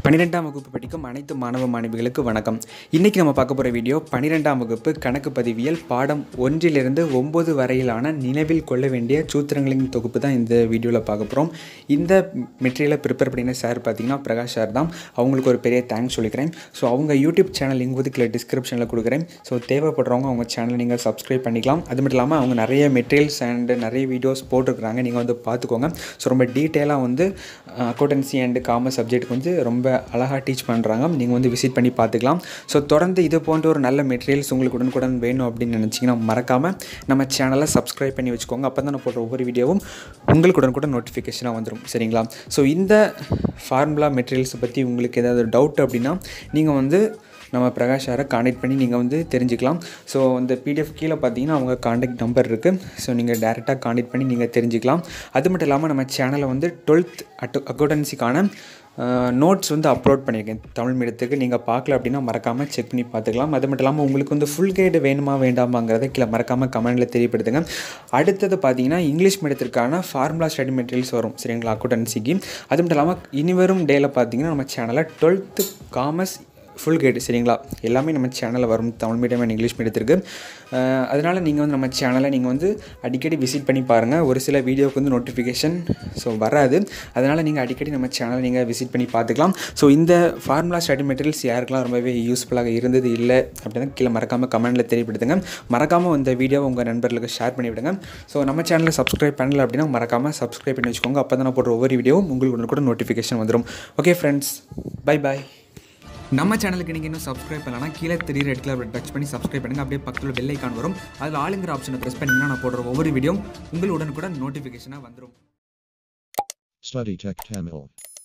பன்னிரெண்டாம் வகுப்பு படிக்கும் அனைத்து மாணவ மாணவிகளுக்கு வணக்கம் இன்றைக்கி நம்ம பார்க்க போகிற வீடியோ பன்னிரெண்டாம் வகுப்பு கணக்கு பதிவியல் பாடம் ஒன்றிலிருந்து ஒம்பது வரையிலான நினைவில் கொள்ள வேண்டிய சூத்திரங்களின் தொகுப்பு தான் இந்த வீடியோவில் பார்க்க போகிறோம் இந்த மெட்டீரியலை ப்ரிப்பேர் பண்ணின சார் பார்த்தீங்கன்னா பிரகாஷ் சார் தான் அவங்களுக்கு ஒரு பெரிய தேங்க்ஸ் சொல்லிக்கிறேன் ஸோ அவங்க யூடியூப் சேனல் லிங்க் வந்து கீழே டிஸ்கிரிப்ஷனில் கொடுக்குறேன் ஸோ தேவைப்படுறவங்க அவங்க சேனலை நீங்கள் சப்ஸ்கிரைப் பண்ணிக்கலாம் அது மட்டும் இல்லாமல் அவங்க நிறைய மெட்டீரியல்ஸ் அண்ட் நிறைய வீடியோஸ் போட்டிருக்கிறாங்க நீங்கள் வந்து பார்த்துக்கோங்க ஸோ ரொம்ப டீட்டெயிலாக வந்து அக்கௌண்டன்சி அண்ட் காமர்ஸ் சப்ஜெக்ட்டுக்கு வந்து ரொம்ப அழகாக டீச் பண்ணுறாங்க நீங்கள் வந்து விசிட் பண்ணி பார்த்துக்கலாம் ஸோ தொடர்ந்து இது போன்ற ஒரு நல்ல மெட்டீரியல்ஸ் உங்களுக்கு உடனுக்குடன் வேணும் அப்படின்னு நினச்சிங்கன்னா மறக்காமல் நம்ம சேனலை சப்ஸ்கிரைப் பண்ணி வச்சுக்கோங்க அப்போ தான் நான் போடுற ஒவ்வொரு வீடியோவும் உங்களுக்கு உடனுக்குடன் நோட்டிஃபிகேஷனாக வந்துடும் சரிங்களா ஸோ இந்த ஃபார்முலா மெட்டீரியல்ஸை பற்றி உங்களுக்கு ஏதாவது டவுட் அப்படின்னா நீங்கள் வந்து நம்ம பிரகாஷ் சாரை காண்டாக்ட் பண்ணி நீங்கள் வந்து தெரிஞ்சுக்கலாம் ஸோ இந்த பிடிஎஃப் கீழே பார்த்தீங்கன்னா அவங்க காண்டாக்ட் நம்பர் இருக்குது ஸோ நீங்கள் டேரெக்டாக காண்டாக்ட் பண்ணி நீங்கள் தெரிஞ்சுக்கலாம் அது மட்டும் இல்லாமல் நம்ம சேனலை வந்து டுவெல்த் அட்டு அக்கௌண்டன்சிக்கான நோட்ஸ் வந்து அப்லோட் பண்ணியிருக்கேன் தமிழ் மீடியத்துக்கு நீங்கள் பார்க்கல அப்படின்னா மறக்காமல் செக் பண்ணி பார்த்துக்கலாம் அது மட்டும் இல்லாமல் உங்களுக்கு வந்து ஃபுல் கைடு வேணுமா வேண்டாமாங்கிறத கீழே மறக்காமல் கமெண்ட்டில் தெரியப்படுத்துங்க அடுத்தது பார்த்தீங்கன்னா இங்கிலீஷ் மீடியத்திற்கான ஃபார்முலா ஸ்டடி மெட்டீரியல்ஸ் வரும் சரிங்களா அக்கௌண்டன்சிக்கு அது மட்டும் இல்லாமல் இனிவரும் டேயில் பார்த்தீங்கன்னா நம்ம சேனலில் டுவெல்த்து காமர்ஸ் ஃபுல் கைடு சரிங்களா எல்லாமே நம்ம சேனலில் வரும் தமிழ் மீடியம் அண்ட் இங்கிலீஷ் மீடியத்திற்கு அதனால் நீங்கள் வந்து நம்ம சேனலை நீங்கள் வந்து அடிக்கடி விசிட் பண்ணி பாருங்கள் ஒரு சில வீடியோவுக்கு வந்து நோட்டிஃபிகேஷன் ஸோ வராது அதனால் நீங்கள் அடிக்கடி நம்ம சேனலை நீங்கள் விசிட் பண்ணி பார்த்துக்கலாம் ஸோ இந்த ஃபார்முலா ஸ்டடி மெட்டீரியல்ஸ் யாருக்கெல்லாம் ரொம்பவே யூஸ்ஃபுல்லாக இருந்தது இல்லை அப்படின்னா கீழே மறக்காமல் கமெண்ட்டில் தெரியப்படுத்துங்க மறக்காமல் இந்த வீடியோவை உங்கள் நண்பர்களுக்கு ஷேர் பண்ணி விடுங்க ஸோ நம்ம சேனலை சப்ஸ்கிரைப் பண்ணல அப்படின்னா மறக்காமல் சப்ஸ்கிரைப் பண்ணி வச்சுக்கோங்க அப்போ தான் நான் போடுற ஒவ்வொரு வீடியோவும் உங்களுக்கு கூட நோட்டிஃபிகேஷன் வந்துடும் ஓகே ஃப்ரெண்ட்ஸ் பை பாய் நம்ம சேனலுக்கு நீங்கள் இன்னும் சப்ஸ்கிரைப் பண்ணலாம் கீழே தெரியுற இடத்துல அப்படி டச் பண்ணி சப்ஸ்கிரைப் பண்ணுங்கள் அப்படியே பக்கத்தில் பெல் ஐக்கான் வரும் அதில் ஆளுங்கிற ஆப்ஷனை ப்ரெஸ் பண்ணிங்கன்னா நான் போடுற ஒவ்வொரு வீடியோ உங்களுடன் கூட நோட்டிஃபிகேஷனாக வந்துடும் Study Tech Tamil